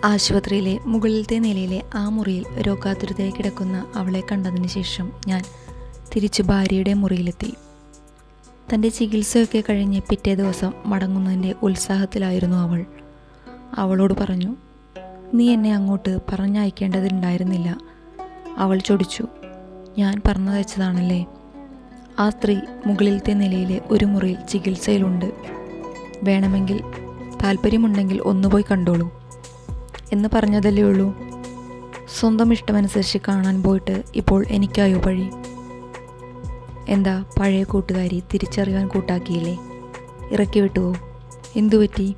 ആശുപത്രിയിലെ മുകളിലത്തെ നിലയിലെ ആ മുറിയിൽ രോഗാതുരതയായി കിടക്കുന്ന അവളെ കണ്ടതിന് ശേഷം ഞാൻ തിരിച്ചു ഭാര്യയുടെ മുറിയിലെത്തി തൻ്റെ ചികിത്സയൊക്കെ കഴിഞ്ഞ് പിറ്റേ ദിവസം മടങ്ങുന്നതിൻ്റെ ഉത്സാഹത്തിലായിരുന്നു അവൾ അവളോട് പറഞ്ഞു നീ എന്നെ അങ്ങോട്ട് പറഞ്ഞയക്കേണ്ടതുണ്ടായിരുന്നില്ല അവൾ ചൊടിച്ചു ഞാൻ പറഞ്ഞതയച്ചതാണല്ലേ ആ സ്ത്രീ മുകളിലത്തെ നിലയിലെ ഒരു മുറിയിൽ ചികിത്സയിലുണ്ട് വേണമെങ്കിൽ താല്പര്യമുണ്ടെങ്കിൽ ഒന്നുപോയി കണ്ടോളൂ എന്ന് പറഞ്ഞതല്ലേ ഉള്ളൂ സ്വന്തം ഇഷ്ടമനുസരിച്ച് കാണാൻ പോയിട്ട് ഇപ്പോൾ എനിക്കായോ പഴി എന്താ പഴയ കൂട്ടുകാരി തിരിച്ചറിയാൻ കൂട്ടാക്കിയില്ലേ ഇറക്കി വിട്ടുവോ എന്തു പറ്റി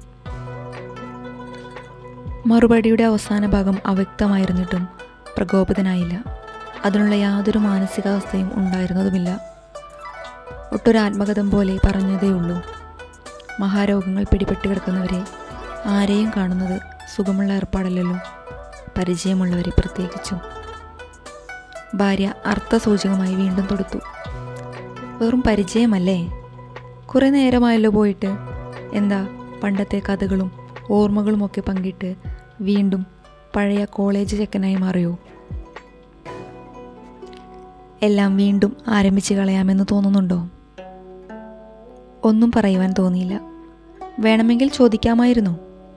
മറുപടിയുടെ അവസാന ഭാഗം അവ്യക്തമായിരുന്നിട്ടും പ്രകോപിതനായില്ല അതിനുള്ള യാതൊരു മാനസികാവസ്ഥയും ഉണ്ടായിരുന്നതുമില്ല ഒട്ടൊരു ആത്മകഥം പോലെ പറഞ്ഞതേയുള്ളൂ മഹാരോഗങ്ങൾ പിടിപെട്ട് കിടക്കുന്നവരെ ആരെയും കാണുന്നത് സുഖമുള്ള ഏർപ്പാടല്ലല്ലോ പരിചയമുള്ളവരെ പ്രത്യേകിച്ചും ഭാര്യ അർത്ഥസൂചകമായി വീണ്ടും തൊടുത്തു വെറും പരിചയമല്ലേ കുറേ നേരമായല്ലോ പോയിട്ട് എന്താ പണ്ടത്തെ കഥകളും ഓർമ്മകളുമൊക്കെ പങ്കിട്ട് വീണ്ടും പഴയ കോളേജ് ചെക്കനായി മാറിയോ എല്ലാം വീണ്ടും ആരംഭിച്ച് കളയാമെന്ന് തോന്നുന്നുണ്ടോ ഒന്നും പറയുവാൻ തോന്നിയില്ല വേണമെങ്കിൽ ചോദിക്കാമായിരുന്നു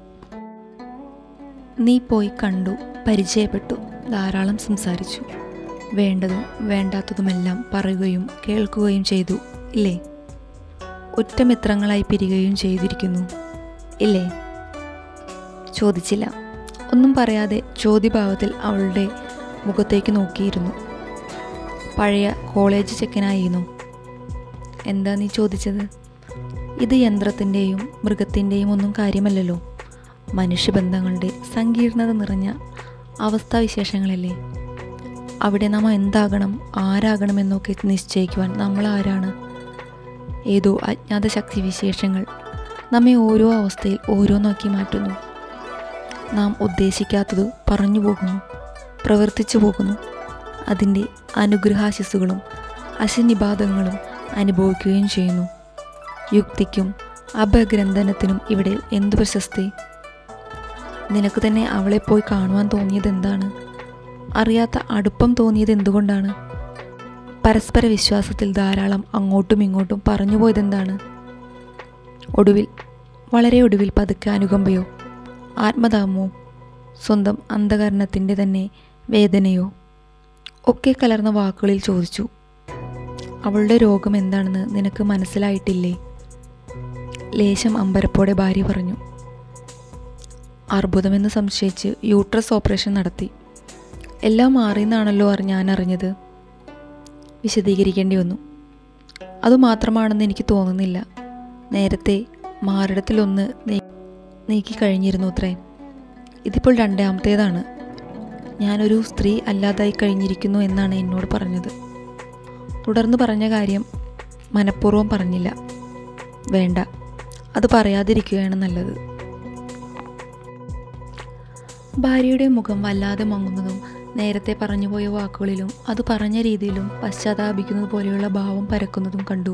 നീ പോയി കണ്ടു പരിചയപ്പെട്ടു ധാരാളം സംസാരിച്ചു വേണ്ടതും വേണ്ടാത്തതുമെല്ലാം പറയുകയും കേൾക്കുകയും ചെയ്തു ഇല്ലേ ഒറ്റമിത്രങ്ങളായി പിരികയും ചെയ്തിരിക്കുന്നു ഇല്ലേ ചോദിച്ചില്ല ഒന്നും പറയാതെ ചോദ്യഭാവത്തിൽ അവളുടെ മുഖത്തേക്ക് നോക്കിയിരുന്നു പഴയ കോളേജ് ചെക്കനായിരുന്നു എന്താ നീ ചോദിച്ചത് ഇത് യന്ത്രത്തിൻ്റെയും മൃഗത്തിൻ്റെയും ഒന്നും കാര്യമല്ലല്ലോ മനുഷ്യബന്ധങ്ങളുടെ സങ്കീർണത നിറഞ്ഞ അവസ്ഥാവിശേഷങ്ങളല്ലേ അവിടെ നാം എന്താകണം ആരാകണമെന്നൊക്കെ നിശ്ചയിക്കുവാൻ നമ്മൾ ആരാണ് ഏതോ അജ്ഞാത ശക്തി വിശേഷങ്ങൾ നമ്മെ ഓരോ അവസ്ഥയിൽ ഓരോന്നാക്കി മാറ്റുന്നു നാം ഉദ്ദേശിക്കാത്തത് പറഞ്ഞു പോകുന്നു പ്രവർത്തിച്ചു പോകുന്നു അതിൻ്റെ അനുഗ്രഹാശിസ്സുകളും അശനിബാധങ്ങളും അനുഭവിക്കുകയും ചെയ്യുന്നു യുക്തിക്കും അപഗ്രന്ഥനത്തിനും ഇവിടെ എന്തു പ്രശസ്തി നിനക്ക് തന്നെ അവളെ പോയി കാണുവാൻ തോന്നിയത് എന്താണ് അറിയാത്ത അടുപ്പം തോന്നിയത് എന്തുകൊണ്ടാണ് പരസ്പര വിശ്വാസത്തിൽ ധാരാളം അങ്ങോട്ടും ഇങ്ങോട്ടും പറഞ്ഞു പോയതെന്താണ് ഒടുവിൽ വളരെ ഒടുവിൽ പതുക്കെ അനുകമ്പയോ ആത്മതാമോ സ്വന്തം അന്ധകരണത്തിൻ്റെ തന്നെ വേദനയോ ഒക്കെ കലർന്ന വാക്കുകളിൽ ചോദിച്ചു അവളുടെ രോഗം എന്താണെന്ന് നിനക്ക് മനസ്സിലായിട്ടില്ലേ ലേശം അമ്പരപ്പോടെ ഭാര്യ പറഞ്ഞു അർബുദമെന്ന് സംശയിച്ച് യൂട്രസ് ഓപ്പറേഷൻ നടത്തി എല്ലാം മാറിയെന്നാണല്ലോ ഞാൻ അറിഞ്ഞത് വിശദീകരിക്കേണ്ടി വന്നു അതുമാത്രമാണെന്ന് എനിക്ക് തോന്നുന്നില്ല നേരത്തെ മാറിടത്തിലൊന്ന് നീക്കി കഴിഞ്ഞിരുന്നു അത്രേ ഇതിപ്പോൾ രണ്ടാമത്തേതാണ് ഞാനൊരു സ്ത്രീ അല്ലാതായി കഴിഞ്ഞിരിക്കുന്നു എന്നാണ് എന്നോട് പറഞ്ഞത് തുടർന്ന് പറഞ്ഞ കാര്യം മനഃപൂർവ്വം പറഞ്ഞില്ല വേണ്ട അത് പറയാതിരിക്കുകയാണ് നല്ലത് ഭാര്യയുടെ മുഖം വല്ലാതെ മങ്ങുന്നതും നേരത്തെ പറഞ്ഞുപോയ വാക്കുകളിലും അത് പറഞ്ഞ രീതിയിലും പശ്ചാത്താപിക്കുന്നത് പോലെയുള്ള ഭാവം പരക്കുന്നതും കണ്ടു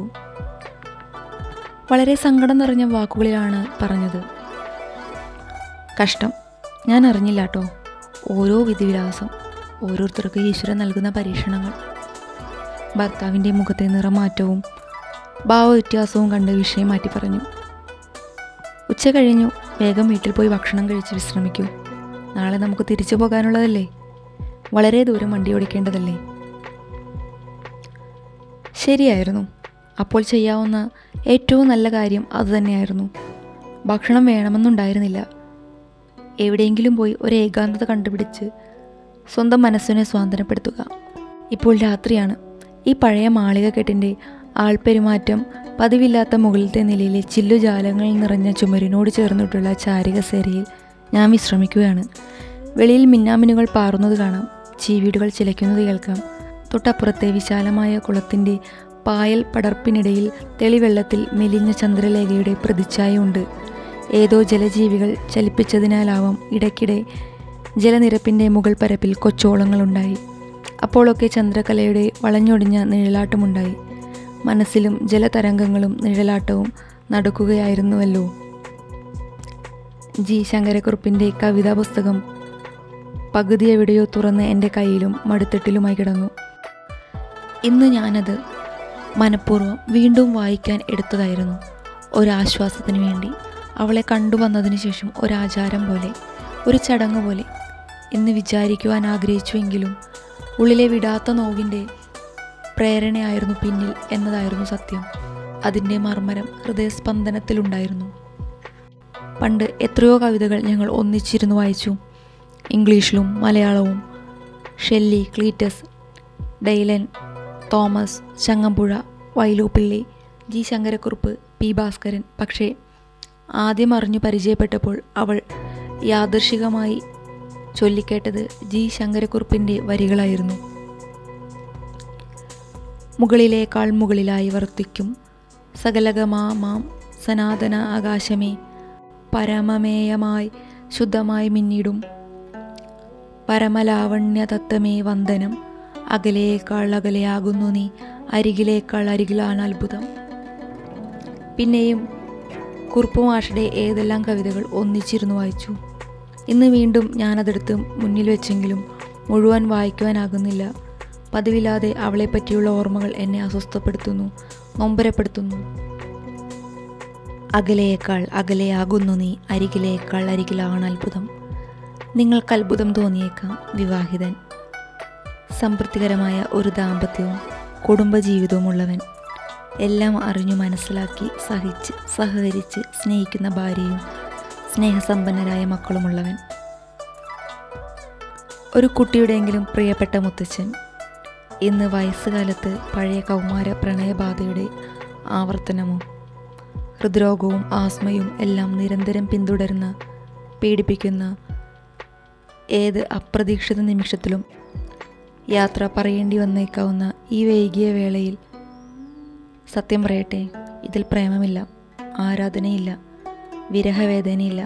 വളരെ സങ്കടം നിറഞ്ഞ വാക്കുകളിലാണ് പറഞ്ഞത് കഷ്ടം ഞാൻ അറിഞ്ഞില്ല കേട്ടോ ഓരോ വിധിവിലാസം ഓരോരുത്തർക്ക് ഈശ്വരൻ നൽകുന്ന പരീക്ഷണങ്ങൾ ഭർത്താവിൻ്റെ മുഖത്തെ നിറമാറ്റവും ഭാവവ്യത്യാസവും കണ്ട് വിഷയം മാറ്റി പറഞ്ഞു ഉച്ച കഴിഞ്ഞു വേഗം വീട്ടിൽ പോയി ഭക്ഷണം കഴിച്ച് വിശ്രമിക്കൂ നാളെ നമുക്ക് തിരിച്ചു പോകാനുള്ളതല്ലേ വളരെ ദൂരം വണ്ടി ഓടിക്കേണ്ടതല്ലേ ശരിയായിരുന്നു അപ്പോൾ ചെയ്യാവുന്ന ഏറ്റവും നല്ല കാര്യം അതുതന്നെയായിരുന്നു ഭക്ഷണം വേണമെന്നുണ്ടായിരുന്നില്ല എവിടെയെങ്കിലും പോയി ഒരു ഏകാന്തത കണ്ടുപിടിച്ച് സ്വന്തം മനസ്സിനെ സ്വാതന്ത്ര്യപ്പെടുത്തുക ഇപ്പോൾ രാത്രിയാണ് ഈ പഴയ മാളികക്കെട്ടിൻ്റെ ആൾപ്പെരുമാറ്റം പതിവില്ലാത്ത മുകളിലത്തെ നിലയിലെ ചില്ലുജാലങ്ങൾ നിറഞ്ഞ ചുമരിനോട് ചേർന്നിട്ടുള്ള ചാരികസേരയിൽ ഞാൻ വിശ്രമിക്കുകയാണ് വെളിയിൽ മിന്നാമിനുകൾ പാറുന്നത് കാണാം ചീവീടുകൾ ചിലയ്ക്കുന്നത് കേൾക്കാം തൊട്ടപ്പുറത്തെ വിശാലമായ കുളത്തിൻ്റെ പായൽ പടർപ്പിനിടയിൽ തെളിവെള്ളത്തിൽ മെലിഞ്ഞ ചന്ദ്രലേഖയുടെ പ്രതിച്ഛായയുണ്ട് ഏതോ ജലജീവികൾ ചലിപ്പിച്ചതിനാലാവാം ഇടയ്ക്കിടെ ജലനിരപ്പിൻ്റെ മുകൾ പരപ്പിൽ കൊച്ചോളങ്ങളുണ്ടായി അപ്പോഴൊക്കെ ചന്ദ്രകലയുടെ വളഞ്ഞൊടിഞ്ഞ നിഴലാട്ടമുണ്ടായി മനസ്സിലും ജലതരംഗങ്ങളും നിഴലാട്ടവും നടക്കുകയായിരുന്നുവല്ലോ ജി ശങ്കരക്കുറുപ്പിൻ്റെ കവിതാ പുസ്തകം പകുതി എവിടെയോ തുറന്ന് എൻ്റെ കയ്യിലും മടുത്തിട്ടിലുമായി കിടന്നു ഇന്ന് ഞാനത് മനഃപൂർവ്വം വീണ്ടും വായിക്കാൻ എടുത്തതായിരുന്നു ഒരാശ്വാസത്തിന് വേണ്ടി അവളെ കണ്ടുവന്നതിന് ശേഷം ഒരാചാരം പോലെ ഒരു ചടങ്ങ് പോലെ എന്ന് വിചാരിക്കുവാൻ ആഗ്രഹിച്ചുവെങ്കിലും ഉള്ളിലെ വിടാത്ത നോവിൻ്റെ പ്രേരണയായിരുന്നു പിന്നിൽ എന്നതായിരുന്നു സത്യം അതിൻ്റെ മർമ്മരം ഹൃദയസ്പന്ദനത്തിലുണ്ടായിരുന്നു പണ്ട് എത്രയോ കവിതകൾ ഞങ്ങൾ ഒന്നിച്ചിരുന്ന് വായിച്ചു ഇംഗ്ലീഷിലും മലയാളവും Shelley Keats Dylan Thomas Changampuzha Vyloppilli G Sankarakurup P Bhaskaran പക്ഷേ ആദ്യം അറിഞ്ഞു പരിചയപ്പെട്ടപ്പോൾ അവൾ യാദൃശികമായി ചൊല്ലിക്കേട്ടത് ജി ശങ്കരക്കുറുപ്പിൻ്റെ വരികളായിരുന്നു മുകളിലേക്കാൾ മുകളിലായി വർത്തിക്കും സകലകമാമാം സനാതന ആകാശമേ പരമമേയമായി ശുദ്ധമായി മിന്നിടും പരമലാവണ്യതത്വമേ വന്ദനം അകലേക്കാൾ അകലെയാകുന്നു നീ അരികിലേക്കാൾ അരികിലാണ് അത്ഭുതം പിന്നെയും കുറുപ്പുമാഷയുടെ ഏതെല്ലാം കവിതകൾ ഒന്നിച്ചിരുന്നു വായിച്ചു ഇന്ന് വീണ്ടും ഞാനതെടുത്ത് മുന്നിൽ വെച്ചെങ്കിലും മുഴുവൻ വായിക്കുവാനാകുന്നില്ല പതിവില്ലാതെ അവളെപ്പറ്റിയുള്ള ഓർമ്മകൾ എന്നെ അസ്വസ്ഥപ്പെടുത്തുന്നു നൊമ്പരപ്പെടുത്തുന്നു അകലേയേക്കാൾ അകലെയാകുന്നു നീ അരികിലേക്കാൾ അരികിലാണ് അത്ഭുതം നിങ്ങൾക്ക് അത്ഭുതം തോന്നിയേക്കാം വിവാഹിതൻ സംതൃപ്തികരമായ ഒരു ദാമ്പത്യവും കുടുംബജീവിതവുമുള്ളവൻ എല്ലാം അറിഞ്ഞു മനസ്സിലാക്കി സഹിച്ച് സഹകരിച്ച് സ്നേഹിക്കുന്ന ഭാര്യയും സ്നേഹസമ്പന്നരായ മക്കളുമുള്ളവൻ ഒരു കുട്ടിയുടെയെങ്കിലും പ്രിയപ്പെട്ട മുത്തച്ഛൻ ഇന്ന് വയസ്സുകാലത്ത് പഴയ കൗമാര പ്രണയബാധയുടെ ആവർത്തനമോ ഹൃദ്രോഗവും ആസ്മയും എല്ലാം നിരന്തരം പിന്തുടരുന്ന പീഡിപ്പിക്കുന്ന ഏത് അപ്രതീക്ഷിത നിമിഷത്തിലും യാത്ര പറയേണ്ടി വന്നേക്കാവുന്ന ഈ വൈകിയ വേളയിൽ സത്യം പറയട്ടെ ഇതിൽ പ്രേമമില്ല ആരാധനയില്ല വിരഹവേദനയില്ല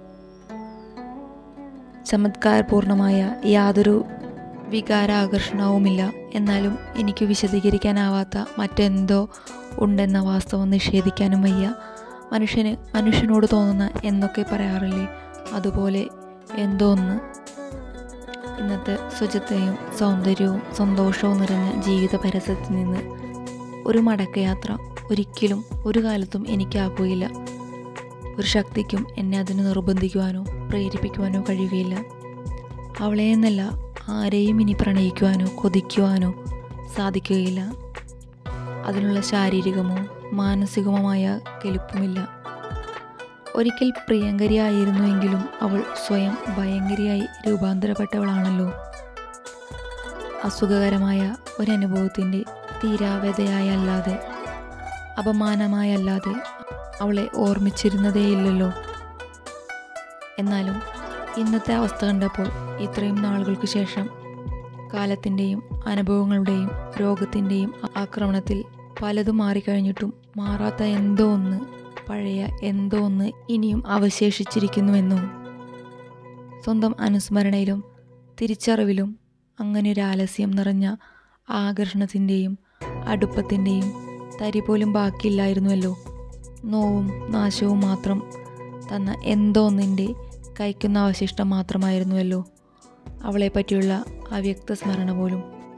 ചമത്കാരപൂർണമായ യാതൊരു വികാരാകർഷണവുമില്ല എന്നാലും എനിക്ക് വിശദീകരിക്കാനാവാത്ത മറ്റെന്തോ ഉണ്ടെന്ന വാസ്തവം നിഷേധിക്കാനും വയ്യ മനുഷ്യന് മനുഷ്യനോട് തോന്നുന്ന എന്നൊക്കെ പറയാറില്ലേ അതുപോലെ എന്തോ ഒന്ന് ഇന്നത്തെ ശുചിത്വയും സൗന്ദര്യവും സന്തോഷവും നിറഞ്ഞ ജീവിത പരസ്യത്തിൽ നിന്ന് ഒരു മടക്കയാത്ര ഒരിക്കലും ഒരു കാലത്തും എനിക്കാകുകയില്ല ഒരു ശക്തിക്കും എന്നെ അതിന് നിർബന്ധിക്കുവാനോ പ്രേരിപ്പിക്കുവാനോ കഴിയുകയില്ല അവളെ എന്നല്ല ആരെയും ഇനി പ്രണയിക്കുവാനോ കൊതിക്കുവാനോ സാധിക്കുകയില്ല അതിനുള്ള ശാരീരികമോ മാനസികവുമായ കെലുപ്പുമില്ല ഒരിക്കൽ പ്രിയങ്കരിയായിരുന്നുവെങ്കിലും അവൾ സ്വയം ഭയങ്കരിയായി രൂപാന്തരപ്പെട്ടവളാണല്ലോ അസുഖകരമായ ഒരനുഭവത്തിൻ്റെ തീരാവ്യതയായല്ലാതെ അപമാനമായല്ലാതെ അവളെ ഓർമ്മിച്ചിരുന്നതേയില്ലല്ലോ എന്നാലും ഇന്നത്തെ അവസ്ഥ കണ്ടപ്പോൾ ഇത്രയും നാളുകൾക്ക് ശേഷം കാലത്തിൻ്റെയും അനുഭവങ്ങളുടെയും രോഗത്തിൻ്റെയും ആക്രമണത്തിൽ പലതും മാറിക്കഴിഞ്ഞിട്ടും മാറാത്ത എന്തോ ഒന്ന് പഴയ എന്തോ ഒന്ന് ഇനിയും അവശേഷിച്ചിരിക്കുന്നുവെന്നും സ്വന്തം അനുസ്മരണയിലും തിരിച്ചറിവിലും അങ്ങനെ ഒരു ആലസ്യം നിറഞ്ഞ ആകർഷണത്തിൻ്റെയും അടുപ്പത്തിൻ്റെയും തരി പോലും ബാക്കിയില്ലായിരുന്നുവല്ലോ നോവും നാശവും മാത്രം തന്ന എന്തോ ഒന്നിൻ്റെ കൈക്കുന്ന അവശിഷ്ടം മാത്രമായിരുന്നുവല്ലോ അവളെ പറ്റിയുള്ള അവ്യക്ത സ്മരണ പോലും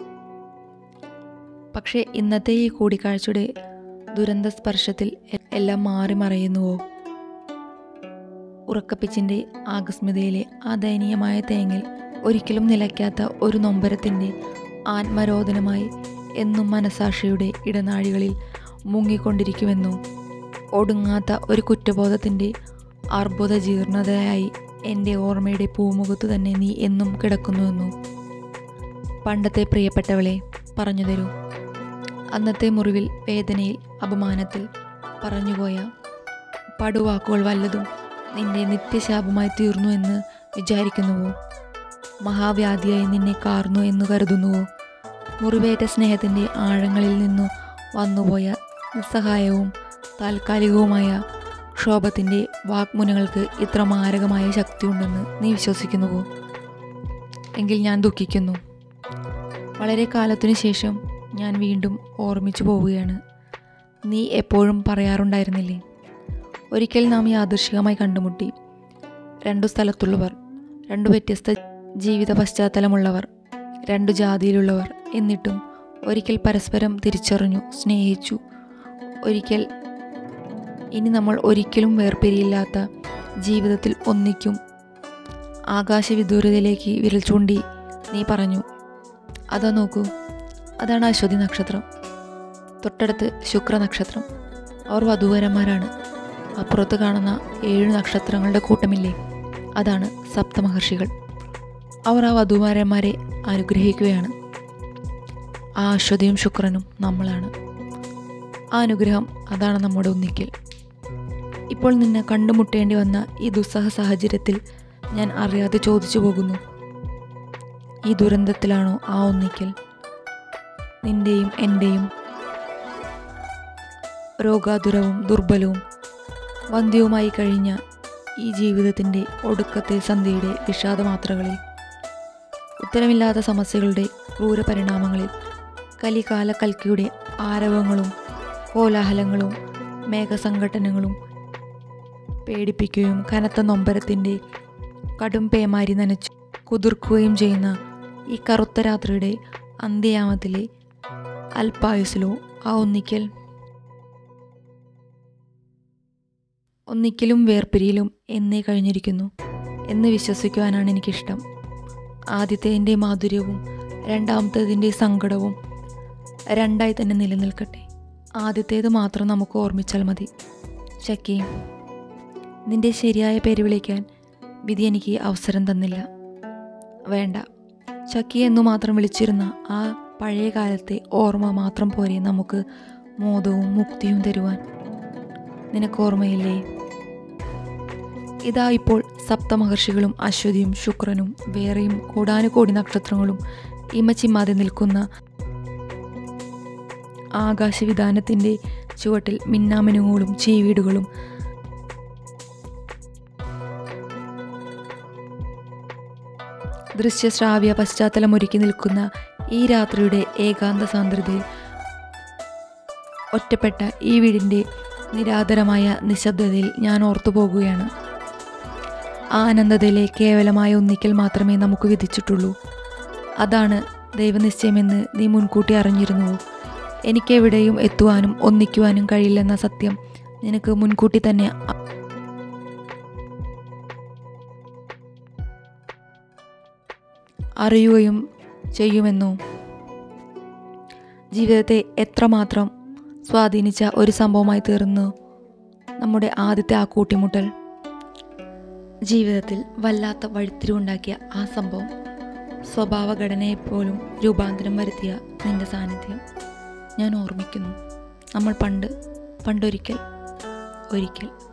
പക്ഷേ ഇന്നത്തെ ഈ കൂടിക്കാഴ്ചയുടെ ദുരന്ത സ്പർശത്തിൽ എ- എല്ലാം മാറി മറയുന്നുവോ ഉറക്കപ്പിച്ചിൻ്റെ ആകസ്മികതയിലെ ആ ദയനീയമായ തേങ്ങൽ ഒരിക്കലും നിലയ്ക്കാത്ത ഒരു നൊമ്പരത്തിൻ്റെ ആത്മരോധനമായി എന്നും മനസാക്ഷിയുടെ ഇടനാഴികളിൽ മുങ്ങിക്കൊണ്ടിരിക്കുമെന്നോ ഒടുങ്ങാത്ത ഒരു കുറ്റബോധത്തിൻ്റെ അർബുദ ജീർണതയായി എൻ്റെ ഓർമ്മയുടെ പൂമുഖത്ത് തന്നെ നീ എന്നും കിടക്കുന്നുവെന്നോ പണ്ടത്തെ പ്രിയപ്പെട്ടവളെ പറഞ്ഞു തരൂ അന്നത്തെ മുറിവിൽ വേദനയിൽ അപമാനത്തിൽ പറഞ്ഞുപോയ പടുവാക്കുകൾ വല്ലതും നിന്റെ നിത്യശാപമായി തീർന്നു എന്ന് വിചാരിക്കുന്നുവോ മഹാവ്യാധിയായി നിന്നെ കാർന്നു എന്ന് കരുതുന്നുവോ മുറിവേറ്റ സ്നേഹത്തിൻ്റെ ആഴങ്ങളിൽ നിന്നു വന്നുപോയ നിസ്സഹായവും താൽക്കാലികവുമായ ക്ഷോഭത്തിൻ്റെ വാഗ്മുനകൾക്ക് ഇത്ര മാരകമായ ശക്തിയുണ്ടെന്ന് നീ വിശ്വസിക്കുന്നുവോ എങ്കിൽ ഞാൻ ദുഃഖിക്കുന്നു വളരെ കാലത്തിനു ശേഷം ഞാൻ വീണ്ടും ഓർമ്മിച്ചു പോവുകയാണ് നീ എപ്പോഴും പറയാറുണ്ടായിരുന്നില്ലേ ഒരിക്കൽ നാം യാദൃശികമായി കണ്ടുമുട്ടി രണ്ടു സ്ഥലത്തുള്ളവർ രണ്ടു വ്യത്യസ്ത ജീവിത പശ്ചാത്തലമുള്ളവർ രണ്ടു ജാതിയിലുള്ളവർ എന്നിട്ടും ഒരിക്കൽ പരസ്പരം തിരിച്ചറിഞ്ഞു സ്നേഹിച്ചു ഒരിക്കൽ ഇനി നമ്മൾ ഒരിക്കലും വേർപിരിയില്ലാത്ത ജീവിതത്തിൽ ഒന്നിക്കും ആകാശവിദൂരതയിലേക്ക് വിരൽ ചൂണ്ടി നീ പറഞ്ഞു അതാ നോക്കൂ അതാണ് അശ്വതി നക്ഷത്രം തൊട്ടടുത്ത് ശുക്ര നക്ഷത്രം അവർ വധൂവരന്മാരാണ് അപ്പുറത്ത് കാണുന്ന ഏഴ് നക്ഷത്രങ്ങളുടെ കൂട്ടമില്ലേ അതാണ് സപ്തമഹർഷികൾ അവർ ആ വധൂവരന്മാരെ അനുഗ്രഹിക്കുകയാണ് ആ അശ്വതിയും ശുക്രനും നമ്മളാണ് ആ അനുഗ്രഹം അതാണ് നമ്മുടെ ഒന്നിക്കൽ ഇപ്പോൾ നിന്നെ കണ്ടുമുട്ടേണ്ടി വന്ന ഈ ദുസ്സഹ സാഹചര്യത്തിൽ ഞാൻ അറിയാതെ ചോദിച്ചു പോകുന്നു ഈ ദുരന്തത്തിലാണോ ആ ഒന്നിക്കൽ നിന്റെയും എൻ്റെയും രോഗാതുരവും ദുർബലവും വന്ധ്യവുമായി കഴിഞ്ഞ ഈ ജീവിതത്തിൻ്റെ ഒടുക്കത്തെ സന്ധ്യയുടെ വിഷാദമാത്രകളിൽ ഉത്തരമില്ലാത്ത സമസ്യകളുടെ ക്രൂരപരിണാമങ്ങളിൽ കലികാല കൽക്കിയുടെ ആരവങ്ങളും കോലാഹലങ്ങളും മേഘസംഘടനകളും പേടിപ്പിക്കുകയും കനത്ത നൊമ്പരത്തിൻ്റെ കടും പേമാരി നനച്ച് കുതിർക്കുകയും ചെയ്യുന്ന ഈ കറുത്ത രാത്രിയുടെ അന്ത്യയാമത്തിലെ അൽപായുസിലോ ആ ഒന്നിക്കൽ ഒന്നിക്കലും വേർപിരിയിലും എന്നേ കഴിഞ്ഞിരിക്കുന്നു എന്ന് വിശ്വസിക്കുവാനാണ് എനിക്കിഷ്ടം ആദ്യത്തേതിൻ്റെ മാധുര്യവും രണ്ടാമത്തേതിൻ്റെ സങ്കടവും രണ്ടായി തന്നെ നിലനിൽക്കട്ടെ ആദ്യത്തേത് മാത്രം നമുക്ക് ഓർമ്മിച്ചാൽ മതി ചക്കി നിന്റെ ശരിയായ പേര് വിളിക്കാൻ വിധി എനിക്ക് അവസരം തന്നില്ല വേണ്ട ചക്കി എന്നു മാത്രം വിളിച്ചിരുന്ന ആ പഴയ കാലത്തെ ഓർമ്മ മാത്രം പോരെ നമുക്ക് മോദവും മുക്തിയും തരുവാൻ നിനക്ക് ഓർമ്മയില്ലേ ഇതാ ഇപ്പോൾ സപ്തമഹർഷികളും അശ്വതിയും ശുക്രനും വേറെയും കോടാനുകോടി നക്ഷത്രങ്ങളും ഇമച്ചിമാതെ നിൽക്കുന്ന ആകാശവിധാനത്തിൻ്റെ ചുവട്ടിൽ മിന്നാമിനുങ്ങളും ചീവീടുകളും ദൃശ്യശ്രാവ്യ പശ്ചാത്തലമൊരുക്കി നിൽക്കുന്ന ഈ രാത്രിയുടെ ഏകാന്ത സാന്ദ്രതയിൽ ഒറ്റപ്പെട്ട ഈ വീടിൻ്റെ നിരാതരമായ നിശബ്ദതയിൽ ഞാൻ ഓർത്തു പോകുകയാണ് ആ അനന്തതയിലെ കേവലമായ ഒന്നിക്കൽ മാത്രമേ നമുക്ക് വിധിച്ചിട്ടുള്ളൂ അതാണ് ദൈവനിശ്ചയമെന്ന് നീ മുൻകൂട്ടി അറിഞ്ഞിരുന്നുവോ എനിക്കെവിടെയും എത്തുവാനും ഒന്നിക്കുവാനും കഴിയില്ലെന്ന സത്യം നിനക്ക് മുൻകൂട്ടി തന്നെ അ- അറിയുകയും ചെയ്യുമെന്നോ ജീവിതത്തെ എത്രമാത്രം സ്വാധീനിച്ച ഒരു സംഭവമായി തീർന്നു നമ്മുടെ ആദ്യത്തെ ആ കൂട്ടിമുട്ടൽ ജീവിതത്തിൽ വല്ലാത്ത വഴിത്തിരിവുണ്ടാക്കിയ ആ സംഭവം സ്വഭാവഘടനയെപ്പോലും രൂപാന്തരം വരുത്തിയ നിന്റെ സാന്നിധ്യം ഞാൻ ഓർമ്മിക്കുന്നു നമ്മൾ പണ്ട് പണ്ടൊരിക്കൽ ഒരിക്കൽ